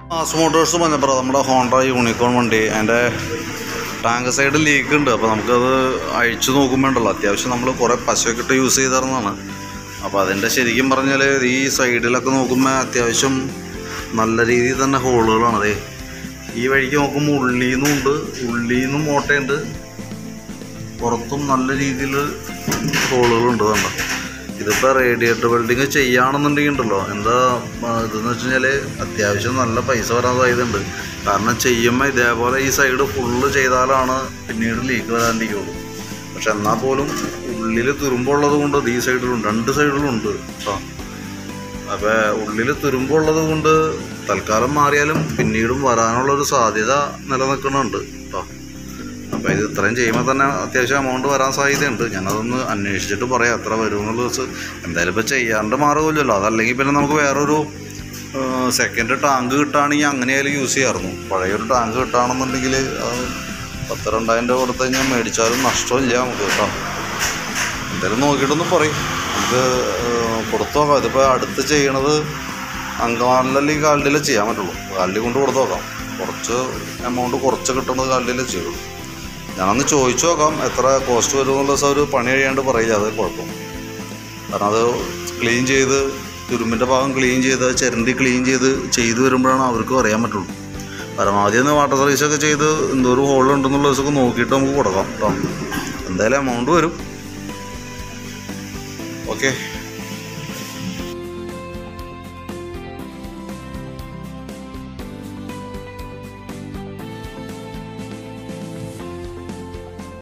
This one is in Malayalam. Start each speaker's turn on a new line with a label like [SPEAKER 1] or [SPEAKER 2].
[SPEAKER 1] മാസ് മോട്ടോഴ്സ് പറഞ്ഞപ്പോൾ നമ്മുടെ ഹോണ്ട യൂണിക്കോൺ വണ്ടി അതിൻ്റെ ടാങ്ക് സൈഡ് ലീക്ക് ഉണ്ട് അപ്പോൾ നമുക്കത് അഴിച്ചു നോക്കുമ്പോണ്ടല്ലോ അത്യാവശ്യം നമ്മൾ കുറേ പശയൊക്കെ ഇട്ട് യൂസ് ചെയ്തിരുന്നതാണ് അപ്പോൾ അതിൻ്റെ ശരിക്കും പറഞ്ഞാൽ ഈ സൈഡിലൊക്കെ നോക്കുമ്പോൾ അത്യാവശ്യം നല്ല രീതിയിൽ തന്നെ ഹോളുകളാണ് അതേ ഈ വഴിക്ക് നോക്കുമ്പോൾ ഉള്ളിൽ നിന്നുണ്ട് ഉള്ളിൽ നിന്നും ഓട്ടയുണ്ട് പുറത്തും നല്ല രീതിയിൽ ഹോളുകളുണ്ട് കണ്ടോ ഇതിപ്പോൾ റേഡിയേറ്റർ വെൽഡിങ് ചെയ്യുകയാണെന്നുണ്ടെങ്കിൽ ഉണ്ടല്ലോ എന്താ ആ, ഇതെന്ന് വെച്ച് കഴിഞ്ഞാൽ അത്യാവശ്യം നല്ല പൈസ വരാൻ സാധ്യതയുണ്ട് കാരണം ചെയ്യുമ്പോൾ ഇതേപോലെ ഈ സൈഡ് ഫുള്ള് ചെയ്താലാണ് പിന്നീട് ലീക്ക് വരാണ്ടിരിക്കുള്ളൂ പക്ഷെ എന്നാൽ പോലും ഉള്ളിൽ തുരുമ്പുള്ളത് കൊണ്ട് ഇത് ഈ സൈഡിലും രണ്ട് സൈഡിലും ഉണ്ട് കേട്ടോ അപ്പോൾ ഉള്ളിൽ തുരുമ്പുള്ളത് കൊണ്ട് തൽക്കാലം മാറിയാലും പിന്നീടും വരാനുള്ളൊരു സാധ്യത നിലനിൽക്കുന്നുണ്ട് കേട്ടോ അപ്പോൾ ഇത് ഇത്രയും ചെയ്യുമ്പോൾ തന്നെ അത്യാവശ്യം എമൗണ്ട് വരാൻ സാധ്യതയുണ്ട് ഞാനതൊന്ന് അന്വേഷിച്ചിട്ട് പറയാം എത്ര വരും എന്നുള്ള ദിവസം എന്തായാലും ഇപ്പോൾ ചെയ്യാണ്ട് മാറുമല്ലോ അതല്ലെങ്കിൽ പിന്നെ നമുക്ക് വേറൊരു സെക്കൻഡ് ടാങ്ക് കിട്ടുകയാണെങ്കിൽ അങ്ങനെയായാലും യൂസ് ചെയ്യാമായിരുന്നു പഴയൊരു ടാങ്ക് കിട്ടുകയാണെന്നുണ്ടെങ്കിൽ അത് പത്ത് രണ്ടായിരം രൂപ കൊടുത്ത് കഴിഞ്ഞാൽ മേടിച്ചാലും നഷ്ടമില്ല നമുക്ക് കേട്ടോ എന്തായാലും നോക്കിയിട്ടൊന്ന് പറയും നമുക്ക് ഏഹ്, കൊടുത്തു നോക്കാം ഇതിപ്പോൾ അടുത്ത് ചെയ്യണത് അങ്കമാലിലല്ല ഈ കാലിഡിൽ ചെയ്യാൻ പറ്റുള്ളൂ കാലിൽ കൊണ്ട് കൊടുത്തു നോക്കാം കുറച്ച് എമൗണ്ട് കുറച്ച് കിട്ടുന്നത് കാലിഡിൽ ചെയ്യുള്ളൂ ഞാനൊന്ന് ചോദിച്ചു നോക്കാം എത്ര കോസ്റ്റ് വരും എന്നുള്ള ദിവസം ഒരു പണി കഴിയാണ്ട് പറയില്ല അത് കുഴപ്പം കാരണം അത് ക്ലീൻ ചെയ്ത് തുരുമ്പിൻ്റെ ഭാഗം ക്ലീൻ ചെയ്ത് ചിരണ്ടി ക്ലീൻ ചെയ്ത് ചെയ്തു വരുമ്പോഴാണ് അവർക്കും അറിയാൻ പറ്റുള്ളൂ പരമാവധി ഒന്ന് വാട്ടർ സർവീസൊക്കെ ചെയ്ത് എന്തോരം ഹോളുണ്ടെന്നുള്ള ദിവസമൊക്കെ നോക്കിയിട്ട് നമുക്ക് കൊടുക്കാം കേട്ടോ എന്തായാലും എമൗണ്ട് വരും ഓക്കെ